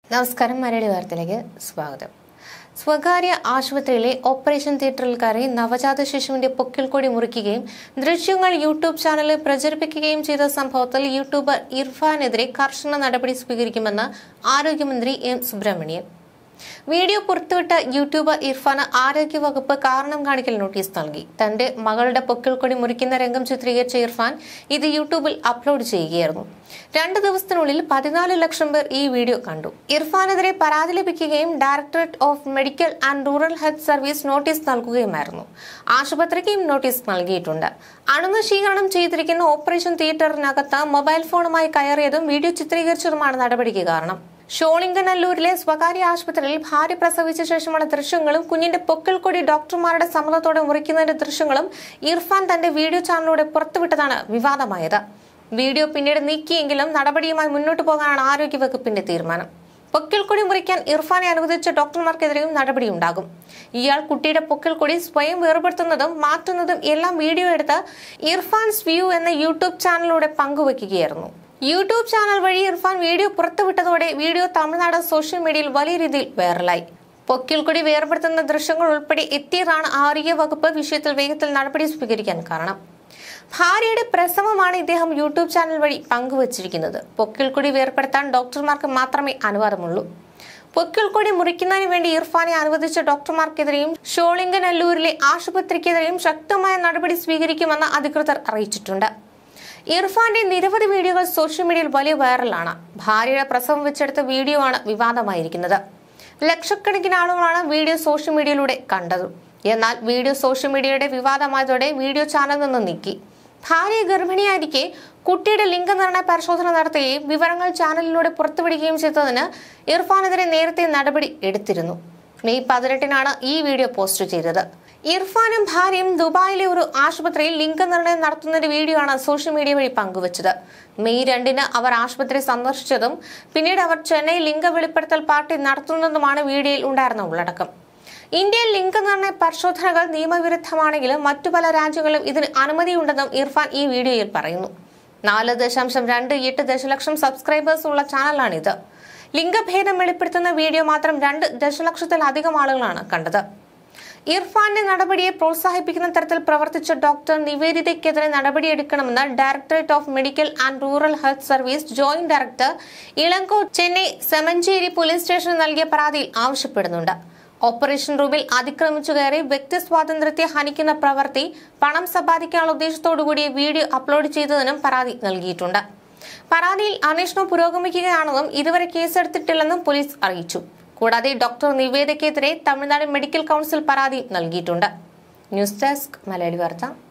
നമസ്കാരം മലയാളി വാർത്തയിലേക്ക് സ്വാഗതം സ്വകാര്യ ആശുപത്രിയിലെ ഓപ്പറേഷൻ തിയേറ്ററിൽ കയറി നവജാത ശിശുവിന്റെ പൊക്കിൾക്കൊടി മുറിക്കുകയും ദൃശ്യങ്ങൾ യൂട്യൂബ് ചാനലിൽ പ്രചരിപ്പിക്കുകയും ചെയ്ത സംഭവത്തിൽ യൂട്യൂബർ ഇർഫാനെതിരെ കർശന നടപടി സ്വീകരിക്കുമെന്ന് ആരോഗ്യമന്ത്രി എം സുബ്രഹ്മണ്യൻ വീഡിയോ പുറത്തുവിട്ട യൂട്യൂബർ ഇർഫാന് ആരോഗ്യവകുപ്പ് കാരണം കാണിക്കൽ നോട്ടീസ് നൽകി തന്റെ മകളുടെ പൊക്കിൾക്കൊടി മുറിക്കുന്ന രംഗം ചിത്രീകരിച്ച ഇർഫാൻ ഇത് യൂട്യൂബിൽ അപ്ലോഡ് ചെയ്യുകയായിരുന്നു രണ്ട് ദിവസത്തിനുള്ളിൽ പതിനാല് ലക്ഷം പേർ ഈ വീഡിയോ കണ്ടു ഇർഫാനെതിരെ പരാതി ലഭിക്കുകയും directorate of medical and rural health service notice നൽകുകയുമായിരുന്നു ആശുപത്രിക്കും നോട്ടീസ് നൽകിയിട്ടുണ്ട് അണുനശീകരണം ചെയ്തിരിക്കുന്ന ഓപ്പറേഷൻ തിയേറ്ററിനകത്ത് മൊബൈൽ ഫോണുമായി കയറിയതും വീഡിയോ ചിത്രീകരിച്ചതുമാണ് നടപടിക്ക് കാരണം ഷോളിംഗനല്ലൂരിലെ സ്വകാര്യ ആശുപത്രിയിൽ ഭാര്യ പ്രസവിച്ച ശേഷമുള്ള ദൃശ്യങ്ങളും കുഞ്ഞിന്റെ പൊക്കിൾ കൊടി ഡോക്ടർമാരുടെ സമ്മതത്തോടെ മുറിക്കുന്നതിന്റെ ദൃശ്യങ്ങളും ഇർഫാൻ തന്റെ വീഡിയോ ചാനലിലൂടെ പുറത്തുവിട്ടതാണ് വിവാദമായത് വീഡിയോ പിന്നീട് നീക്കിയെങ്കിലും നടപടിയുമായി മുന്നോട്ട് പോകാനാണ് ആരോഗ്യവകുപ്പിന്റെ തീരുമാനം പൊക്കിൾക്കൊടി മുറിക്കാൻ ഇർഫാനെ അനുവദിച്ച ഡോക്ടർമാർക്കെതിരെയും നടപടിയുണ്ടാകും ഇയാൾ കുട്ടിയുടെ പൊക്കിൾക്കൊടി സ്വയം വേർപെടുത്തുന്നതും മാറ്റുന്നതും എല്ലാം വീഡിയോ എടുത്ത് ഇർഫാൻസ് വ്യൂ എന്ന യൂട്യൂബ് ചാനലിലൂടെ പങ്കുവയ്ക്കുകയായിരുന്നു യൂട്യൂബ് ചാനൽ വഴി ഇർഫാൻ വീഡിയോ പുറത്തുവിട്ടതോടെ വീഡിയോ തമിഴ്നാട് സോഷ്യൽ മീഡിയയിൽ വലിയ രീതിയിൽ വൈറലായി പൊക്കിൾക്കൊടി വേർപെടുത്തുന്ന ദൃശ്യങ്ങൾ ഉൾപ്പെടെ എത്തിയതാണ് ആരോഗ്യ വകുപ്പ് വിഷയത്തിൽ വേഗത്തിൽ നടപടി സ്വീകരിക്കാൻ കാരണം ഭാര്യയുടെ പ്രസവമാണ് ഇദ്ദേഹം യൂട്യൂബ് ചാനൽ വഴി പങ്കുവച്ചിരിക്കുന്നത് പൊക്കിൾക്കൊടി വേർപെടുത്താൻ ഡോക്ടർമാർക്ക് മാത്രമേ അനുവാദമുള്ളൂ പൊക്കിൾക്കൊടി മുറിക്കുന്നതിന് വേണ്ടി ഇർഫാനെ അനുവദിച്ച ഡോക്ടർമാർക്കെതിരെയും ഷോളിംഗനല്ലൂരിലെ ആശുപത്രിക്കെതിരെയും ശക്തമായ നടപടി സ്വീകരിക്കുമെന്ന് അധികൃതർ അറിയിച്ചിട്ടുണ്ട് ഇർഫാന്റെ നിരവധി വീഡിയോകൾ സോഷ്യൽ മീഡിയയിൽ വലിയ വൈറലാണ് ഭാര്യയുടെ പ്രസവം വെച്ചെടുത്ത വീഡിയോ ആണ് വിവാദമായിരിക്കുന്നത് ലക്ഷക്കണക്കിന് ആളുകളാണ് വീഡിയോ സോഷ്യൽ മീഡിയയിലൂടെ കണ്ടത് എന്നാൽ വീഡിയോ സോഷ്യൽ മീഡിയയുടെ വിവാദമായതോടെ വീഡിയോ ചാനൽ നിന്ന് നീക്കി ഭാര്യ ഗർഭിണിയായിരിക്കെ കുട്ടിയുടെ ലിംഗനിർണയ പരിശോധന നടത്തുകയും വിവരങ്ങൾ ചാനലിലൂടെ പുറത്തുവിടുകയും ചെയ്തതിന് ഇർഫാനെതിരെ നേരത്തെ നടപടി എടുത്തിരുന്നു മെയ് പതിനെട്ടിനാണ് ഈ വീഡിയോ പോസ്റ്റ് ചെയ്തത് ഇർഫാനും ഭാര്യയും ദുബായിലെ ഒരു ആശുപത്രിയിൽ ലിംഗനിർണയം നടത്തുന്നതിന്റെ വീഡിയോ ആണ് സോഷ്യൽ മീഡിയ വഴി പങ്കുവച്ചത് മെയ് രണ്ടിന് അവർ ആശുപത്രി സന്ദർശിച്ചതും പിന്നീട് അവർ ചെന്നൈ ലിംഗ വെളിപ്പെടുത്തൽ പാർട്ടി നടത്തുന്നതുമാണ് വീഡിയോയിൽ ഉണ്ടായിരുന്ന ഉള്ളടക്കം ഇന്ത്യയിൽ ലിംഗനിർണയ പരിശോധനകൾ നിയമവിരുദ്ധമാണെങ്കിലും മറ്റു പല രാജ്യങ്ങളിലും ഇതിന് അനുമതിയുണ്ടെന്നും ഇർഫാൻ ഈ വീഡിയോയിൽ പറയുന്നു നാല് ദശാംശം രണ്ട് എട്ട് ദശലക്ഷം സബ്സ്ക്രൈബേഴ്സ് ഉള്ള ചാനലാണിത് ലിംഗഭേദം വെളിപ്പെടുത്തുന്ന വീഡിയോ മാത്രം രണ്ട് ദശലക്ഷത്തിലധികം ആളുകളാണ് കണ്ടത് ഇർഫാന്റെ നടപടിയെ പ്രോത്സാഹിപ്പിക്കുന്ന തരത്തിൽ പ്രവർത്തിച്ച ഡോക്ടർ നിവേദിതയ്ക്കെതിരെ നടപടിയെടുക്കണമെന്ന് directorate of medical and rural health service joint director Ilango Chennai Semmancheri police സ്റ്റേഷന് നൽകിയ പരാതിയിൽ ആവശ്യപ്പെടുന്നുണ്ട് ഓപ്പറേഷൻ റൂമിൽ അതിക്രമിച്ചു കയറി വ്യക്തി സ്വാതന്ത്ര്യത്തെ ഹനിക്കുന്ന പ്രവൃത്തി പണം സമ്പാദിക്കാനുള്ള ഉദ്ദേശത്തോടുകൂടി വീഡിയോ അപ്ലോഡ് ചെയ്തതിനും പരാതി നൽകിയിട്ടുണ്ട് പരാതിയിൽ അന്വേഷണം പുരോഗമിക്കുകയാണെന്നും ഇതുവരെ കേസെടുത്തിട്ടില്ലെന്നും പോലീസ് അറിയിച്ചു കൂടാതെ ഡോക്ടർ നിവേദയ്ക്കെതിരെ തമിഴ്നാട് മെഡിക്കൽ കൗൺസിൽ പരാതി നൽകിയിട്ടുണ്ട് ന്യൂസ് ഡെസ്ക് മലയാളി വാർത്ത